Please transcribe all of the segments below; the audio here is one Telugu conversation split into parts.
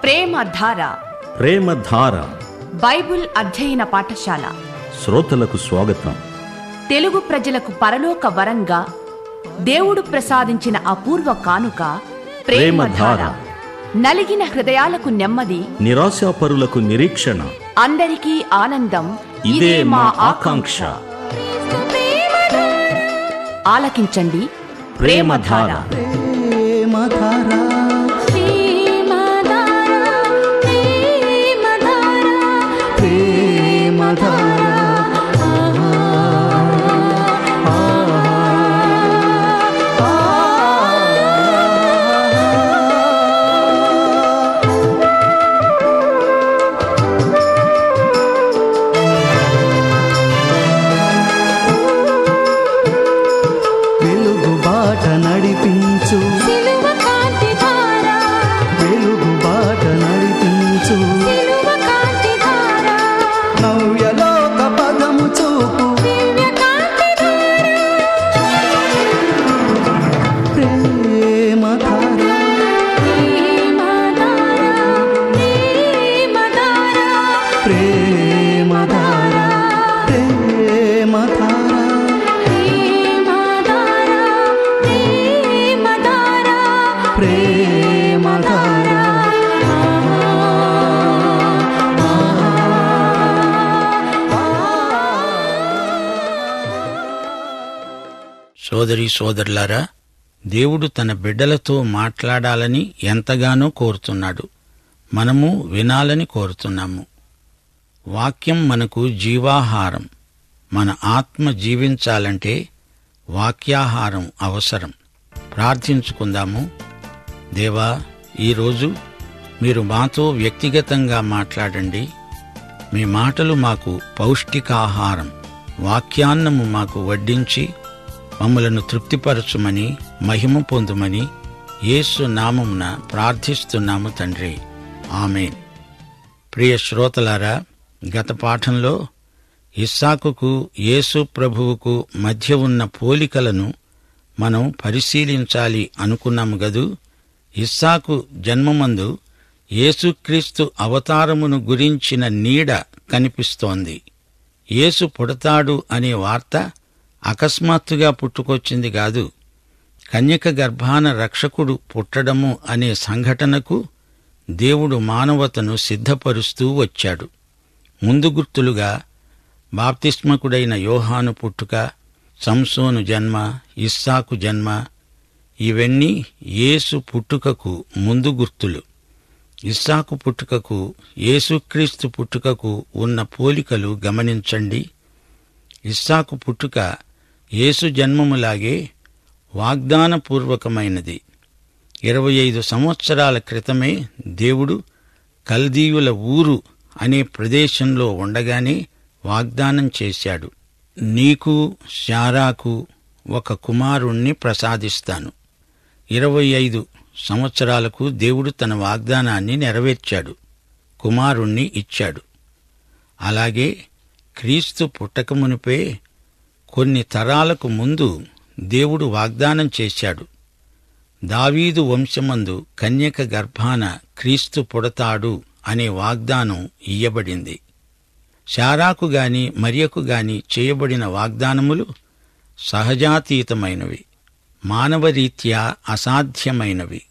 ప్రేమధార ప్రేమధార బైబిల్ అధ్యయన పాఠశాల శ్రోతలకు స్వాగతం తెలుగు ప్రజలకు పరలోక వరంగా దేవుడు ప్రసాదించిన అపూర్వ కానుక ప్రేమధార ప్రేమధార. నలిగిన హృదయాలకు నెమ్మది నిరాశాపరులకు నిరీక్షణ అందరికీ ఆనందం ఇదే మా ఆకాంక్ష ఆలకించండి ప్రేమధార వెలుగు బాట నడిపించు సిలువ కాంతి ధార వెలుగు బాట నడిపించు సిలువ కాంతి ధార నవ్యలోక పదము చూపు దివ్య కాంతి ధార ప్రేమ ధార ప్రేమ ధార ప్రేమ ధార ప్రేమ ధార ప్రేమ ధార ప్రేమ ధార ప్రేమ ధార ప్రేమ ధార సోదరి సోదరులారా దేవుడు తన బిడ్డలతో మాట్లాడాలని ఎంతగానో కోరుతున్నాడు మనము వినాలని కోరుతున్నాము వాక్యం మనకు జీవాహారం మన ఆత్మ జీవించాలంటే వాక్యాహారం అవసరం ప్రార్థించుకుందాము దేవా ఈరోజు మీరు మాతో వ్యక్తిగతంగా మాట్లాడండి మీ మాటలు మాకు పౌష్టికాహారం వాక్యాన్నము మాకు వడ్డించి మమ్మలను తృప్తిపరచుమని మహిమ పొందుమని యేసు నామమున ప్రార్థిస్తున్నాము తండ్రి ఆమెన్ ప్రియ శ్రోతలారా గత పాఠంలో ఇస్సాకుకు యేసు ప్రభువుకు మధ్య ఉన్న పోలికలను మనం పరిశీలించాలి అనుకున్నాము గదు ఇస్సాకు జన్మమందు యేసుక్రీస్తు అవతారమును గురించిన నీడ కనిపిస్తోంది యేసు పుడతాడు అనే వార్త అకస్మాత్తుగా పుట్టుకొచ్చింది కాదు కన్యక గర్భాన రక్షకుడు పుట్టడము అనే సంఘటనకు దేవుడు మానవతను సిద్ధపరుస్తూ వచ్చాడు ముందు గుర్తులుగా బాప్తిస్మకుడైన యోహాను పుట్టుక సంసోను జన్మ ఇస్సాకు జన్మ ఇవన్నీ యేసు పుట్టుకకు ముందు గుర్తులు ఇస్సాకు పుట్టుకకు యేసుక్రీస్తు పుట్టుకకు ఉన్న పోలికలు గమనించండి ఇస్సాకు పుట్టుక యేసు జన్మములాగే వాగ్దానపూర్వకమైనది ఇరవై ఐదు సంవత్సరాల క్రితమే దేవుడు కల్దీయుల ఊరు అనే ప్రదేశంలో ఉండగానే వాగ్దానం చేశాడు నీకు శారాకు ఒక కుమారుణ్ణి ప్రసాదిస్తాను ఇరవై ఐదు సంవత్సరాలకు దేవుడు తన వాగ్దానాన్ని నెరవేర్చాడు కుమారుణ్ణి ఇచ్చాడు అలాగే క్రీస్తు పుట్టకమునిపే కొన్ని తరాలకు ముందు దేవుడు వాగ్దానం చేశాడు దావీదు వంశమందు కన్యక గర్భాన క్రీస్తు పుడతాడు అనే వాగ్దానం ఇయ్యబడింది శారాకు గాని మరియకు గాని చేయబడిన వాగ్దానములు సహజాతీతమైనవి మానవరీత్యా అసాధ్యమైనవి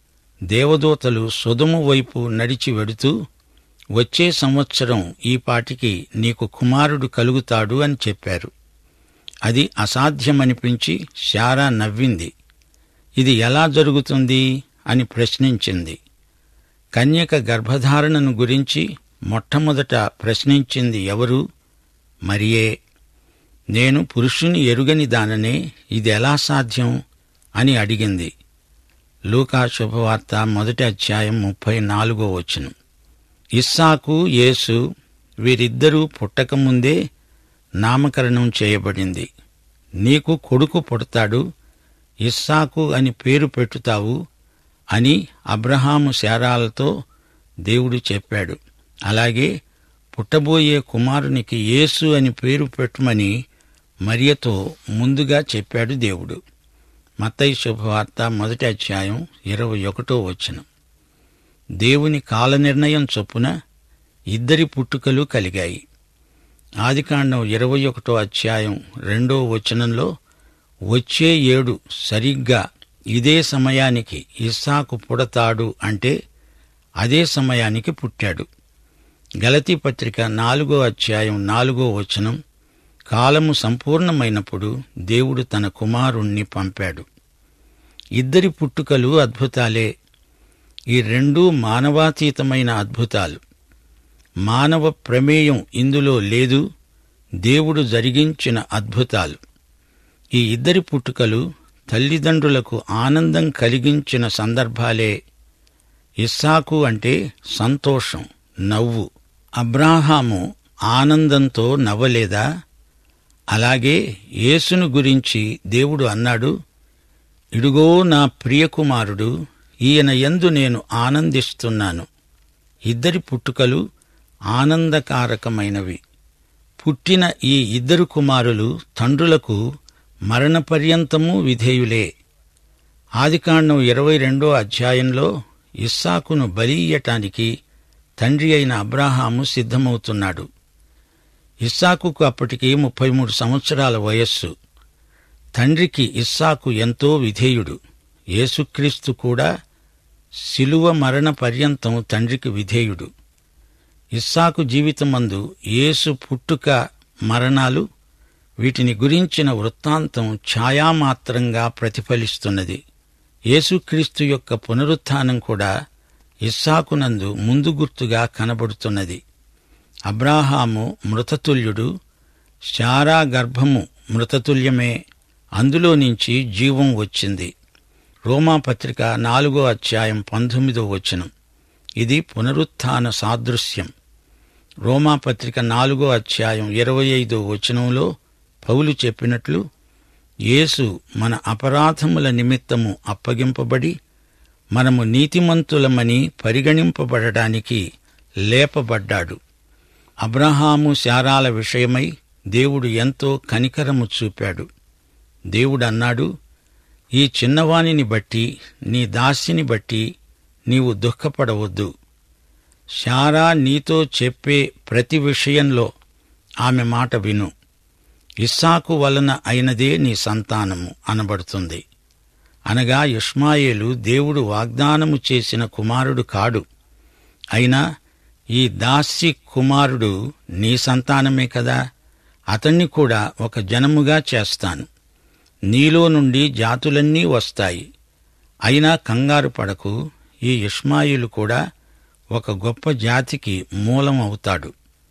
దేవదూతలు సుధము వైపు నడిచి వెడుతూ వచ్చే సంవత్సరం ఈ పాటికి నీకు కుమారుడు కలుగుతాడు అని చెప్పారు అది అసాధ్యమనిపించి శారా నవ్వింది ఇది ఎలా జరుగుతుంది అని ప్రశ్నించింది కన్యక గర్భధారణను గురించి మొట్టమొదట ప్రశ్నించింది ఎవరు మరియే నేను పురుషుని ఎరుగని దాననే ఇది ఎలా సాధ్యం అని అడిగింది లూకా శుభవార్త మొదటి అధ్యాయం ముప్పై నాలుగో వచనం ఇస్సాకు యేసు వీరిద్దరూ పుట్టకముందే నామకరణం చేయబడింది నీకు కొడుకు పుడతాడు ఇస్సాకు అని పేరు పెట్టుతావు అని అబ్రహాము శారాలతో దేవుడు చెప్పాడు అలాగే పుట్టబోయే కుమారునికి యేసు అని పేరు పెట్టుమని మరియతో ముందుగా చెప్పాడు దేవుడు మత్తయి శుభవార్త మొదటి అధ్యాయం ఇరవై ఒకటో వచనం దేవుని కాలనిర్ణయం చొప్పున ఇద్దరి పుట్టుకలు కలిగాయి ఆదికాండం ఇరవై ఒకటో అధ్యాయం రెండో వచనంలో వచ్చే ఏడు సరిగ్గా ఇదే సమయానికి ఇస్సాకు పుడతాడు అంటే అదే సమయానికి పుట్టాడు గలతీ పత్రిక నాలుగో అధ్యాయం నాలుగో వచనం కాలము సంపూర్ణమైనప్పుడు దేవుడు తన కుమారుణ్ణి పంపాడు ఇద్దరి పుట్టుకలు అద్భుతాలే ఈ రెండూ మానవాతీతమైన అద్భుతాలు మానవ ప్రమేయం ఇందులో లేదు దేవుడు జరిగించిన అద్భుతాలు ఈ ఇద్దరి పుట్టుకలు తల్లిదండ్రులకు ఆనందం కలిగించిన సందర్భాలే ఇస్సాకు అంటే సంతోషం నవ్వు అబ్రాహాము ఆనందంతో నవ్వలేదా అలాగే యేసును గురించి దేవుడు అన్నాడు ఇడుగో నా ప్రియకుమారుడు ఈయన యందు నేను ఆనందిస్తున్నాను ఇద్దరి పుట్టుకలు ఆనందకారకమైనవి పుట్టిన ఈ ఇద్దరు కుమారులు తండ్రులకు మరణపర్యంతము విధేయులే ఆదికాండం ఇరవై రెండో అధ్యాయంలో ఇస్సాకును బలియ్యటానికి తండ్రి అయిన అబ్రాహాము సిద్ధమవుతున్నాడు ఇస్సాకుకు అప్పటికి ముప్పై మూడు సంవత్సరాల వయస్సు తండ్రికి ఇస్సాకు ఎంతో విధేయుడు యేసుక్రీస్తు కూడా శిలువ మరణ పర్యంతం తండ్రికి విధేయుడు ఇస్సాకు జీవితమందు యేసు పుట్టుక మరణాలు వీటిని గురించిన వృత్తాంతం ఛాయామాత్రంగా ప్రతిఫలిస్తున్నది యేసుక్రీస్తు యొక్క పునరుత్థానం కూడా ఇస్సాకునందు ముందు గుర్తుగా కనబడుతున్నది అబ్రాహాము మృతతుల్యుడు శారా గర్భము మృతతుల్యమే అందులో నుంచి జీవం వచ్చింది రోమాపత్రిక నాలుగో అధ్యాయం పంతొమ్మిదో వచనం ఇది పునరుత్థాన సాదృశ్యం రోమాపత్రిక నాలుగో అధ్యాయం ఇరవై ఐదో వచనంలో పౌలు చెప్పినట్లు యేసు మన అపరాధముల నిమిత్తము అప్పగింపబడి మనము నీతిమంతులమని పరిగణింపబడడానికి లేపబడ్డాడు అబ్రహాము శారాల విషయమై దేవుడు ఎంతో కనికరము చూపాడు దేవుడన్నాడు ఈ చిన్నవానిని బట్టి నీ దాసిని బట్టి నీవు దుఃఖపడవద్దు శారా నీతో చెప్పే ప్రతి విషయంలో ఆమె మాట విను ఇస్సాకు వలన అయినదే నీ సంతానము అనబడుతుంది అనగా ఇష్మాయేలు దేవుడు వాగ్దానము చేసిన కుమారుడు కాడు అయినా ఈ దాసి కుమారుడు నీ సంతానమే కదా అతన్ని కూడా ఒక జనముగా చేస్తాను నీలో నుండి జాతులన్నీ వస్తాయి అయినా కంగారు పడకు ఈ ఇష్మాయిలు కూడా ఒక గొప్ప జాతికి మూలం అవుతాడు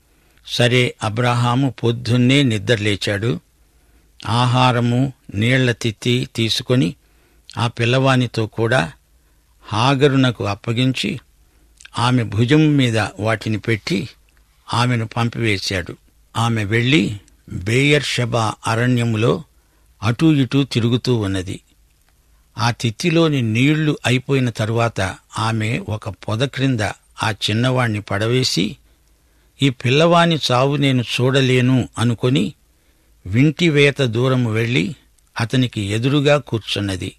సరే అబ్రహాము పొద్దున్నే నిద్రలేచాడు ఆహారము నీళ్ల తిత్తి తీసుకొని ఆ పిల్లవానితో కూడా హాగరునకు అప్పగించి ఆమె భుజం మీద వాటిని పెట్టి ఆమెను పంపివేశాడు ఆమె వెళ్లి బేయర్షబా అరణ్యములో అటూ ఇటూ తిరుగుతూ ఉన్నది ఆ తిత్తిలోని నీళ్లు అయిపోయిన తరువాత ఆమె ఒక పొద క్రింద ఆ చిన్నవాణ్ణి పడవేసి ఈ పిల్లవాని చావు నేను చూడలేను అనుకొని వింటివేత దూరము వెళ్లి అతనికి ఎదురుగా కూర్చున్నది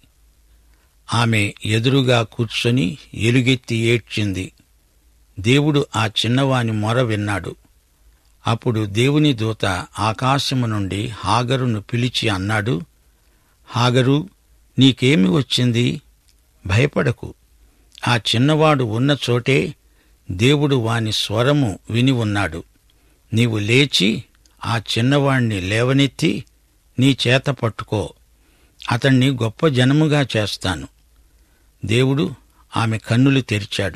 ఆమె ఎదురుగా కూర్చొని ఎలుగెత్తి ఏడ్చింది దేవుడు ఆ చిన్నవాని మొర విన్నాడు అప్పుడు దేవుని దూత ఆకాశము నుండి హాగరును పిలిచి అన్నాడు హాగరు నీకేమి వచ్చింది భయపడకు ఆ చిన్నవాడు ఉన్న చోటే దేవుడు వాని స్వరము విని ఉన్నాడు నీవు లేచి ఆ చిన్నవాణ్ణి లేవనెత్తి నీ చేత పట్టుకో అతణ్ణి గొప్ప జనముగా చేస్తాను దేవుడు ఆమె కన్నులు తెరిచాడు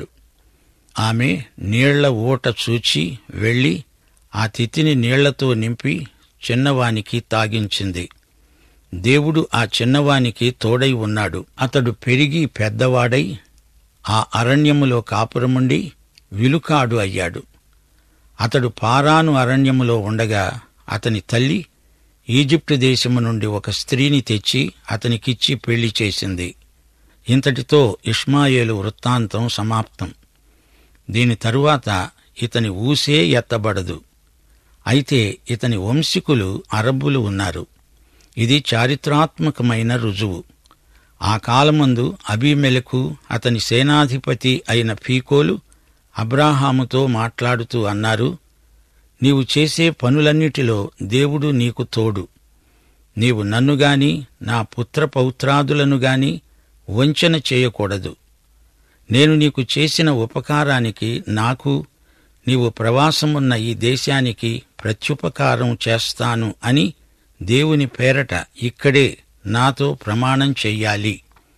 ఆమె నీళ్ల ఊట చూచి వెళ్లి ఆ తిత్తిని నీళ్లతో నింపి చిన్నవానికి తాగించింది దేవుడు ఆ చిన్నవానికి తోడై ఉన్నాడు అతడు పెరిగి పెద్దవాడై ఆ అరణ్యములో కాపురముండి విలుకాడు అయ్యాడు అతడు పారాను అరణ్యములో ఉండగా అతని తల్లి ఈజిప్టు దేశము నుండి ఒక స్త్రీని తెచ్చి అతనికిచ్చి పెళ్లి చేసింది ఇంతటితో ఇష్మాయేలు వృత్తాంతం సమాప్తం దీని తరువాత ఇతని ఊసే ఎత్తబడదు అయితే ఇతని వంశీకులు అరబ్బులు ఉన్నారు ఇది చారిత్రాత్మకమైన రుజువు ఆ కాలమందు అబీమెలకు అతని సేనాధిపతి అయిన ఫీకోలు అబ్రాహాముతో మాట్లాడుతూ అన్నారు నీవు చేసే పనులన్నిటిలో దేవుడు నీకు తోడు నీవు నన్ను గాని నా పుత్ర పౌత్రాదులను గాని వంచన చేయకూడదు నేను నీకు చేసిన ఉపకారానికి నాకు నీవు ప్రవాసమున్న ఈ దేశానికి ప్రత్యుపకారం చేస్తాను అని దేవుని పేరట ఇక్కడే నాతో ప్రమాణం చెయ్యాలి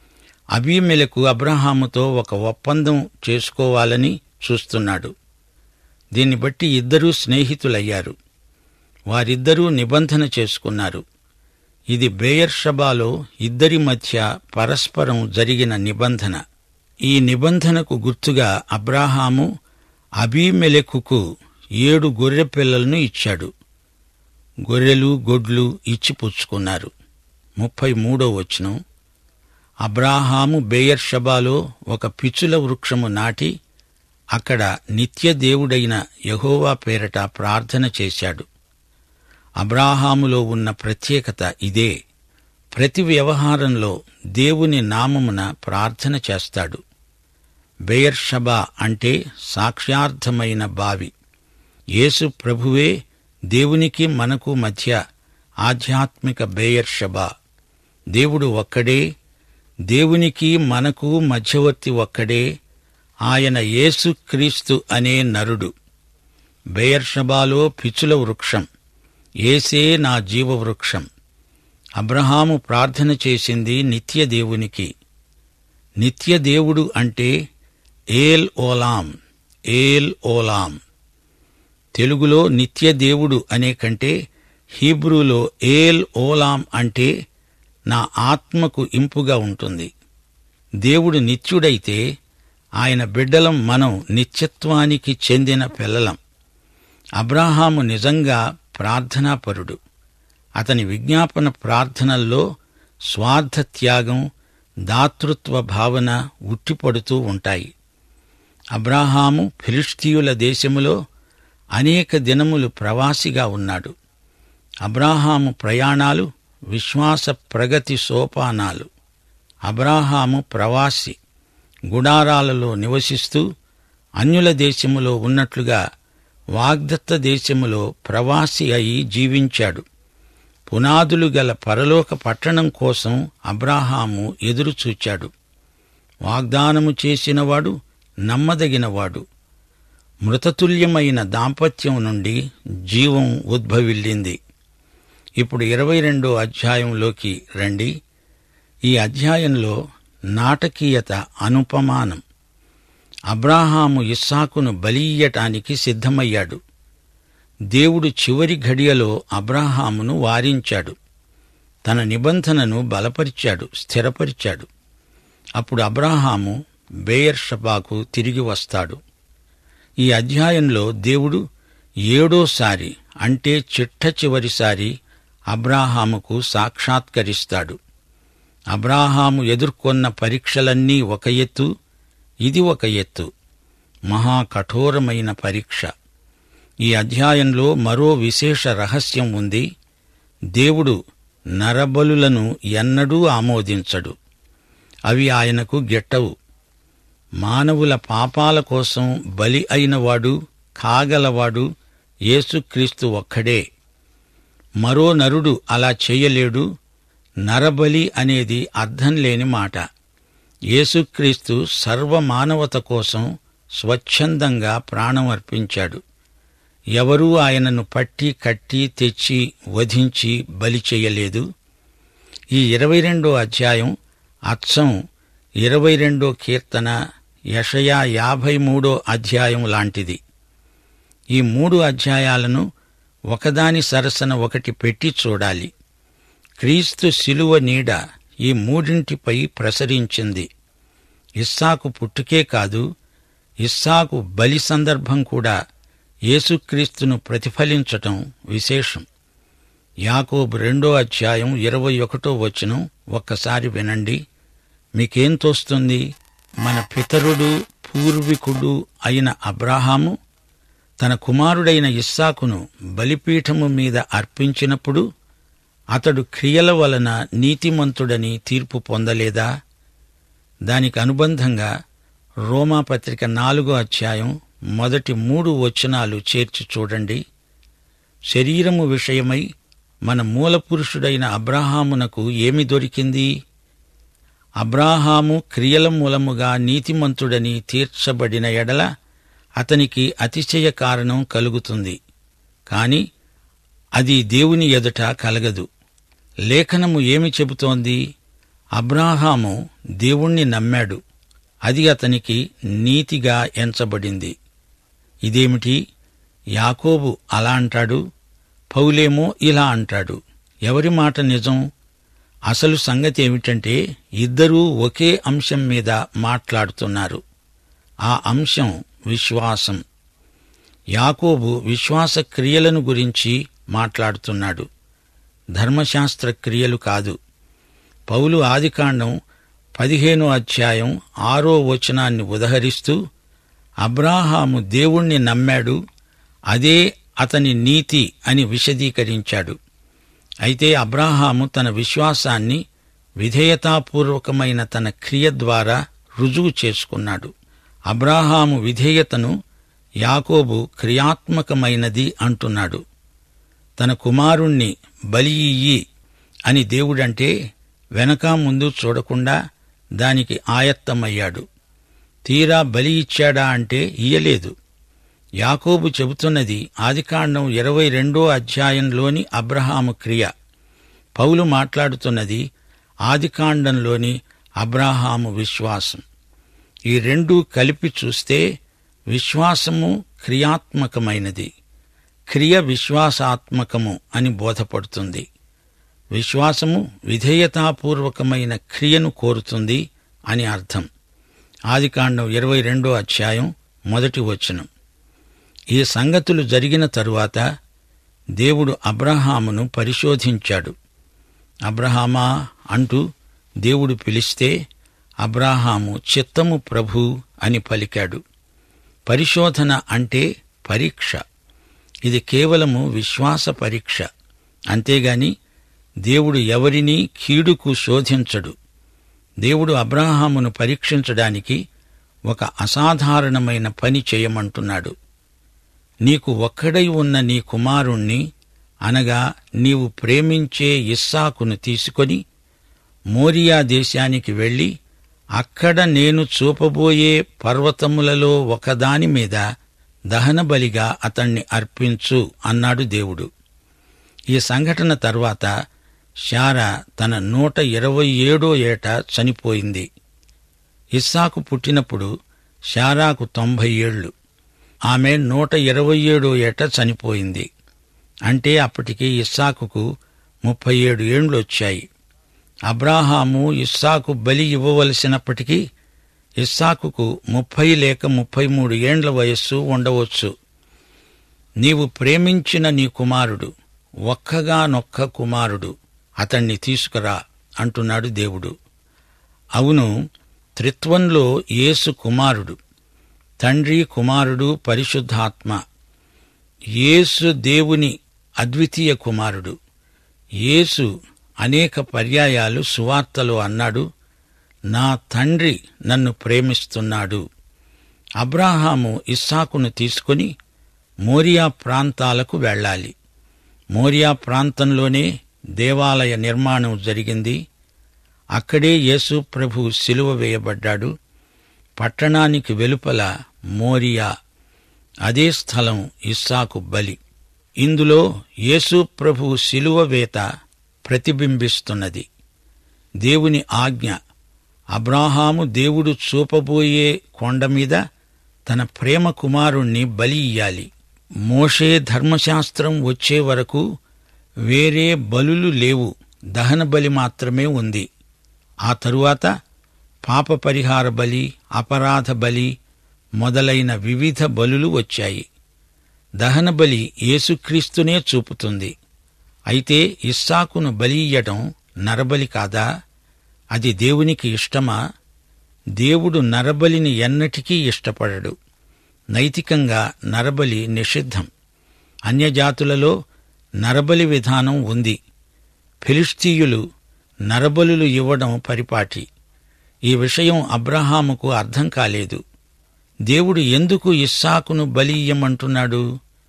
అబీమెలకు అబ్రహాముతో ఒక ఒప్పందం చేసుకోవాలని చూస్తున్నాడు దీన్ని బట్టి ఇద్దరూ స్నేహితులయ్యారు వారిద్దరూ నిబంధన చేసుకున్నారు ఇది బేయర్షబాలో ఇద్దరి మధ్య పరస్పరం జరిగిన నిబంధన ఈ నిబంధనకు గుర్తుగా అబ్రాహాము అబీమెలెకుకు ఏడు గొర్రె పిల్లలను ఇచ్చాడు గొర్రెలు గొడ్లు ఇచ్చి పుచ్చుకున్నారు ముప్పై మూడో వచనం అబ్రాహాము బేయర్షబాలో ఒక పిచుల వృక్షము నాటి అక్కడ నిత్య దేవుడైన యహోవా పేరట ప్రార్థన చేశాడు అబ్రాహాములో ఉన్న ప్రత్యేకత ఇదే ప్రతి వ్యవహారంలో దేవుని నామమున ప్రార్థన చేస్తాడు బెయర్షబా అంటే సాక్ష్యార్థమైన బావి యేసు ప్రభువే దేవునికి మనకు మధ్య ఆధ్యాత్మిక బేయర్షబా దేవుడు ఒక్కడే దేవునికి మనకు మధ్యవర్తి ఒక్కడే ఆయన యేసుక్రీస్తు అనే నరుడు బెయర్షబాలో పిచుల వృక్షం ఏసే నా జీవవృక్షం అబ్రహాము ప్రార్థన చేసింది నిత్య దేవునికి నిత్య దేవుడు అంటే ఏల్ ఓలాం ఏల్ ఓలాం తెలుగులో నిత్య దేవుడు అనే కంటే హీబ్రూలో ఏల్ ఓలాం అంటే నా ఆత్మకు ఇంపుగా ఉంటుంది దేవుడు నిత్యుడైతే ఆయన బిడ్డలం మనం నిత్యత్వానికి చెందిన పిల్లలం అబ్రాహాము నిజంగా ప్రార్థనాపరుడు అతని విజ్ఞాపన ప్రార్థనల్లో స్వార్థ త్యాగం దాతృత్వ భావన ఉట్టిపడుతూ ఉంటాయి అబ్రాహాము ఫిలిస్తీయుల దేశములో అనేక దినములు ప్రవాసిగా ఉన్నాడు అబ్రాహాము ప్రయాణాలు విశ్వాస ప్రగతి సోపానాలు అబ్రాహాము ప్రవాసి గుడారాలలో నివసిస్తూ అన్యుల దేశములో ఉన్నట్లుగా వాగ్దత్త దేశములో ప్రవాసి అయి జీవించాడు పునాదులు గల పరలోక పట్టణం కోసం అబ్రాహాము ఎదురుచూచాడు వాగ్దానము చేసినవాడు నమ్మదగినవాడు మృతతుల్యమైన దాంపత్యం నుండి జీవం ఉద్భవిల్లింది ఇప్పుడు ఇరవై రెండో అధ్యాయంలోకి రండి ఈ అధ్యాయంలో నాటకీయత అనుపమానం అబ్రాహాము ఇస్సాకును బలియ్యటానికి సిద్ధమయ్యాడు దేవుడు చివరి ఘడియలో అబ్రాహామును వారించాడు తన నిబంధనను బలపరిచాడు స్థిరపరిచాడు అప్పుడు అబ్రాహాము బేయర్షబాకు తిరిగి వస్తాడు ఈ అధ్యాయంలో దేవుడు ఏడోసారి అంటే చిట్ట చివరిసారి అబ్రాహాముకు సాక్షాత్కరిస్తాడు అబ్రాహాము ఎదుర్కొన్న పరీక్షలన్నీ ఒక ఎత్తు ఇది ఒక ఎత్తు మహా కఠోరమైన పరీక్ష ఈ అధ్యాయంలో మరో విశేష రహస్యం ఉంది దేవుడు నరబలులను ఎన్నడూ ఆమోదించడు అవి ఆయనకు గిట్టవు మానవుల పాపాల కోసం బలి అయినవాడు కాగలవాడు యేసుక్రీస్తు ఒక్కడే మరో నరుడు అలా చెయ్యలేడు నరబలి అనేది అర్థం లేని మాట యేసుక్రీస్తు సర్వమానవత కోసం స్వచ్ఛందంగా ప్రాణం అర్పించాడు ఎవరూ ఆయనను పట్టి కట్టి తెచ్చి వధించి బలి చెయ్యలేదు ఈ ఇరవై రెండో అధ్యాయం అచ్చం ఇరవై రెండో కీర్తన యషయా యాభై మూడో అధ్యాయం లాంటిది ఈ మూడు అధ్యాయాలను ఒకదాని సరసన ఒకటి పెట్టి చూడాలి క్రీస్తు శిలువ నీడ ఈ మూడింటిపై ప్రసరించింది ఇస్సాకు పుట్టుకే కాదు ఇస్సాకు బలి సందర్భం కూడా యేసుక్రీస్తును ప్రతిఫలించటం విశేషం యాకోబు రెండో అధ్యాయం ఇరవై ఒకటో వచనం ఒక్కసారి వినండి మీకేం తోస్తుంది మన పితరుడు పూర్వీకుడు అయిన అబ్రాహాము తన కుమారుడైన ఇస్సాకును బలిపీఠము మీద అర్పించినప్పుడు అతడు క్రియల వలన నీతిమంతుడని తీర్పు పొందలేదా దానికి అనుబంధంగా రోమాపత్రిక నాలుగో అధ్యాయం మొదటి మూడు వచనాలు చేర్చి చూడండి శరీరము విషయమై మన మూలపురుషుడైన అబ్రహామునకు ఏమి దొరికింది అబ్రాహాము క్రియల మూలముగా నీతిమంతుడని తీర్చబడిన ఎడల అతనికి అతిశయ కారణం కలుగుతుంది కాని అది దేవుని ఎదుట కలగదు లేఖనము ఏమి చెబుతోంది అబ్రాహాము దేవుణ్ణి నమ్మాడు అది అతనికి నీతిగా ఎంచబడింది ఇదేమిటి యాకోబు అలా అంటాడు పౌలేమో ఇలా అంటాడు ఎవరి మాట నిజం అసలు సంగతి ఏమిటంటే ఇద్దరూ ఒకే అంశం మీద మాట్లాడుతున్నారు ఆ అంశం విశ్వాసం యాకోబు విశ్వాస క్రియలను గురించి మాట్లాడుతున్నాడు ధర్మశాస్త్ర క్రియలు కాదు పౌలు ఆదికాండం పదిహేనో అధ్యాయం ఆరో వచనాన్ని ఉదహరిస్తూ అబ్రాహాము దేవుణ్ణి నమ్మాడు అదే అతని నీతి అని విశదీకరించాడు అయితే అబ్రాహాము తన విశ్వాసాన్ని విధేయతాపూర్వకమైన తన క్రియ ద్వారా రుజువు చేసుకున్నాడు అబ్రాహాము విధేయతను యాకోబు క్రియాత్మకమైనది అంటున్నాడు తన కుమారుణ్ణి బలి ఇయ్యి అని దేవుడంటే వెనక ముందు చూడకుండా దానికి ఆయత్తమయ్యాడు తీరా బలి ఇచ్చాడా అంటే ఇయ్యలేదు యాకోబు చెబుతున్నది ఆదికాండం ఇరవై రెండో అధ్యాయంలోని అబ్రహాము క్రియ పౌలు మాట్లాడుతున్నది ఆదికాండంలోని అబ్రాహాము విశ్వాసం ఈ రెండూ కలిపి చూస్తే విశ్వాసము క్రియాత్మకమైనది క్రియ విశ్వాసాత్మకము అని బోధపడుతుంది విశ్వాసము విధేయతాపూర్వకమైన క్రియను కోరుతుంది అని అర్థం ఆదికాండం ఇరవై రెండో అధ్యాయం మొదటి వచనం ఈ సంగతులు జరిగిన తరువాత దేవుడు అబ్రహామును పరిశోధించాడు అబ్రహామా అంటూ దేవుడు పిలిస్తే అబ్రాహాము చిత్తము ప్రభు అని పలికాడు పరిశోధన అంటే పరీక్ష ఇది కేవలము విశ్వాస పరీక్ష అంతేగాని దేవుడు ఎవరినీ కీడుకు శోధించడు దేవుడు అబ్రాహామును పరీక్షించడానికి ఒక అసాధారణమైన పని చేయమంటున్నాడు నీకు ఒక్కడై ఉన్న నీ కుమారుణ్ణి అనగా నీవు ప్రేమించే ఇస్సాకును తీసుకొని మోరియా దేశానికి వెళ్లి అక్కడ నేను చూపబోయే పర్వతములలో ఒకదాని మీద దహనబలిగా అతణ్ణి అర్పించు అన్నాడు దేవుడు ఈ సంఘటన తర్వాత శారా తన నూట ఇరవై ఏడో ఏట చనిపోయింది ఇస్సాకు పుట్టినప్పుడు శారాకు తొంభై ఏళ్లు ఆమె నూట ఇరవై ఏడో ఏట చనిపోయింది అంటే అప్పటికి ఇస్సాకుకు ముప్పై ఏడు ఏండ్లు వచ్చాయి అబ్రాహాము ఇస్సాకు బలి ఇవ్వవలసినప్పటికీ ఇస్సాకుకు ముప్పై లేక ముప్పై మూడు ఏండ్ల వయస్సు ఉండవచ్చు నీవు ప్రేమించిన నీ కుమారుడు ఒక్కగానొక్క కుమారుడు అతణ్ణి తీసుకురా అంటున్నాడు దేవుడు అవును త్రిత్వంలో యేసు కుమారుడు తండ్రి కుమారుడు పరిశుద్ధాత్మ యేసు దేవుని అద్వితీయ కుమారుడు యేసు అనేక పర్యాయాలు సువార్తలో అన్నాడు నా తండ్రి నన్ను ప్రేమిస్తున్నాడు అబ్రాహాము ఇస్సాకును తీసుకుని మోరియా ప్రాంతాలకు వెళ్ళాలి మోరియా ప్రాంతంలోనే దేవాలయ నిర్మాణం జరిగింది అక్కడే యేసు ప్రభు సిలువ వేయబడ్డాడు పట్టణానికి వెలుపల మోరియా అదే స్థలం ఇస్సాకు బలి ఇందులో యేసు ప్రభు శిలువ వేత ప్రతిబింబిస్తున్నది దేవుని ఆజ్ఞ అబ్రాహాము దేవుడు చూపబోయే కొండ మీద తన ప్రేమ కుమారుణ్ణి బలి ఇయ్యాలి మోషే ధర్మశాస్త్రం వచ్చే వరకు వేరే బలులు లేవు దహన బలి మాత్రమే ఉంది ఆ తరువాత పాప పరిహార బలి అపరాధ బలి మొదలైన వివిధ బలులు వచ్చాయి దహన బలి యేసుక్రీస్తునే చూపుతుంది అయితే ఇస్సాకును బలి ఇయ్యటం నరబలి కాదా అది దేవునికి ఇష్టమా దేవుడు నరబలిని ఎన్నటికీ ఇష్టపడడు నైతికంగా నరబలి నిషిద్ధం అన్యజాతులలో నరబలి విధానం ఉంది ఫిలిస్తీయులు నరబలులు ఇవ్వడం పరిపాటి ఈ విషయం అబ్రహాముకు అర్థం కాలేదు దేవుడు ఎందుకు ఇస్సాకును బలి ఇయ్యమంటున్నాడు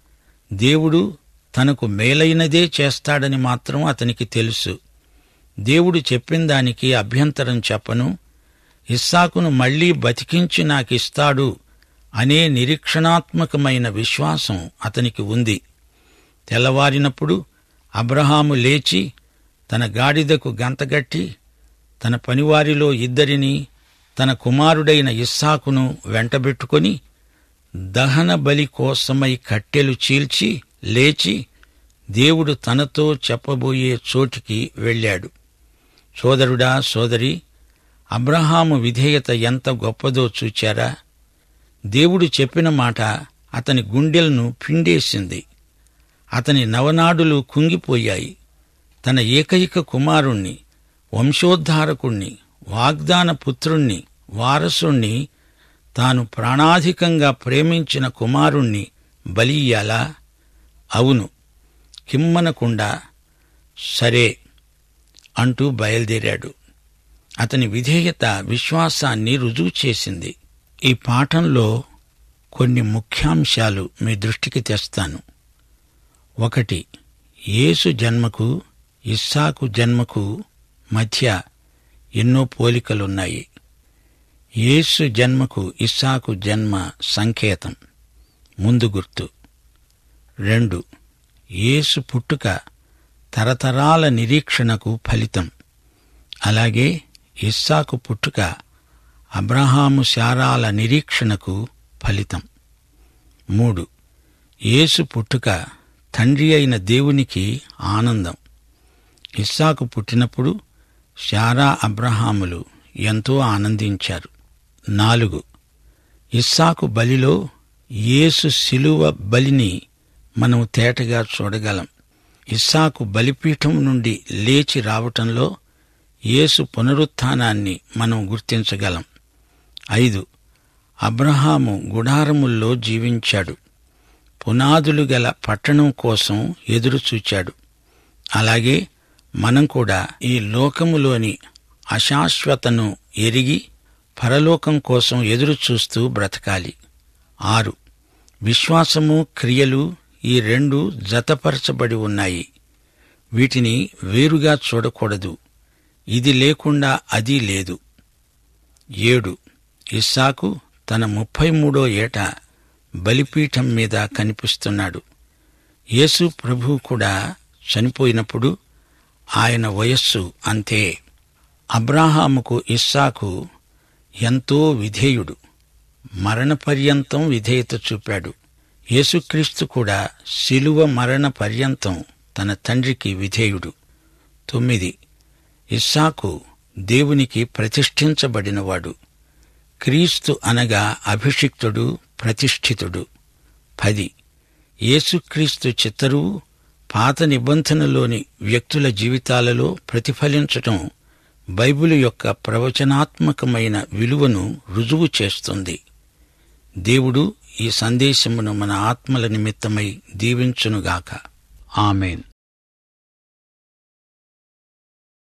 దేవుడు తనకు మేలైనదే చేస్తాడని మాత్రం అతనికి తెలుసు దేవుడు చెప్పిన దానికి అభ్యంతరం చెప్పను ఇస్సాకును మళ్లీ బతికించి నాకిస్తాడు అనే నిరీక్షణాత్మకమైన విశ్వాసం అతనికి ఉంది తెల్లవారినప్పుడు అబ్రహాము లేచి తన గాడిదకు గంతగట్టి తన పనివారిలో ఇద్దరిని తన కుమారుడైన ఇస్సాకును వెంటబెట్టుకొని దహన బలి కోసమై కట్టెలు చీల్చి లేచి దేవుడు తనతో చెప్పబోయే చోటికి వెళ్ళాడు సోదరుడా సోదరి అబ్రహాము విధేయత ఎంత గొప్పదో చూచారా దేవుడు చెప్పిన మాట అతని గుండెలను పిండేసింది అతని నవనాడులు కుంగిపోయాయి తన ఏకైక కుమారుణ్ణి వంశోద్ధారకుణ్ణి వాగ్దాన పుత్రుణ్ణి వారసుణ్ణి తాను ప్రాణాధికంగా ప్రేమించిన కుమారుణ్ణి బలియ్యాలా అవును కిమ్మనకుండా సరే అంటూ బయలుదేరాడు అతని విధేయత విశ్వాసాన్ని రుజువు చేసింది ఈ పాఠంలో కొన్ని ముఖ్యాంశాలు మీ దృష్టికి తెస్తాను ఒకటి యేసు జన్మకు ఇస్సాకు జన్మకు మధ్య ఎన్నో పోలికలున్నాయి యేసు జన్మకు ఇస్సాకు జన్మ సంకేతం ముందు గుర్తు రెండు యేసు పుట్టుక తరతరాల నిరీక్షణకు ఫలితం అలాగే ఇస్సాకు పుట్టుక అబ్రహాము శారాల నిరీక్షణకు ఫలితం మూడు యేసు పుట్టుక తండ్రి అయిన దేవునికి ఆనందం ఇస్సాకు పుట్టినప్పుడు శారా అబ్రహాములు ఎంతో ఆనందించారు నాలుగు ఇస్సాకు బలిలో యేసు శిలువ బలిని మనం తేటగా చూడగలం ఇస్సాకు బలిపీఠం నుండి లేచి రావటంలో యేసు పునరుత్థానాన్ని మనం గుర్తించగలం ఐదు అబ్రహాము గుడారముల్లో జీవించాడు పునాదులు గల పట్టణం కోసం ఎదురుచూచాడు అలాగే మనం కూడా ఈ లోకములోని అశాశ్వతను ఎరిగి పరలోకం కోసం ఎదురుచూస్తూ బ్రతకాలి ఆరు విశ్వాసము క్రియలు ఈ రెండు జతపరచబడి ఉన్నాయి వీటిని వేరుగా చూడకూడదు ఇది లేకుండా అది లేదు ఏడు ఇస్సాకు తన ముప్పై మూడో ఏట బలిపీఠం మీద కనిపిస్తున్నాడు యేసు ప్రభు కూడా చనిపోయినప్పుడు ఆయన వయస్సు అంతే అబ్రాహాముకు ఇస్సాకు ఎంతో విధేయుడు మరణ పర్యంతం విధేయత చూపాడు యేసుక్రీస్తు కూడా శిలువ మరణ పర్యంతం తన తండ్రికి విధేయుడు తొమ్మిది ఇస్సాకు దేవునికి ప్రతిష్ఠించబడినవాడు క్రీస్తు అనగా అభిషిక్తుడు ప్రతిష్ఠితుడు పది యేసుక్రీస్తు చిత్తరువు పాత నిబంధనలోని వ్యక్తుల జీవితాలలో ప్రతిఫలించటం బైబిలు యొక్క ప్రవచనాత్మకమైన విలువను రుజువు చేస్తుంది దేవుడు ఈ సందేశమును మన ఆత్మల నిమిత్తమై దీవించునుగాక ఆమెన్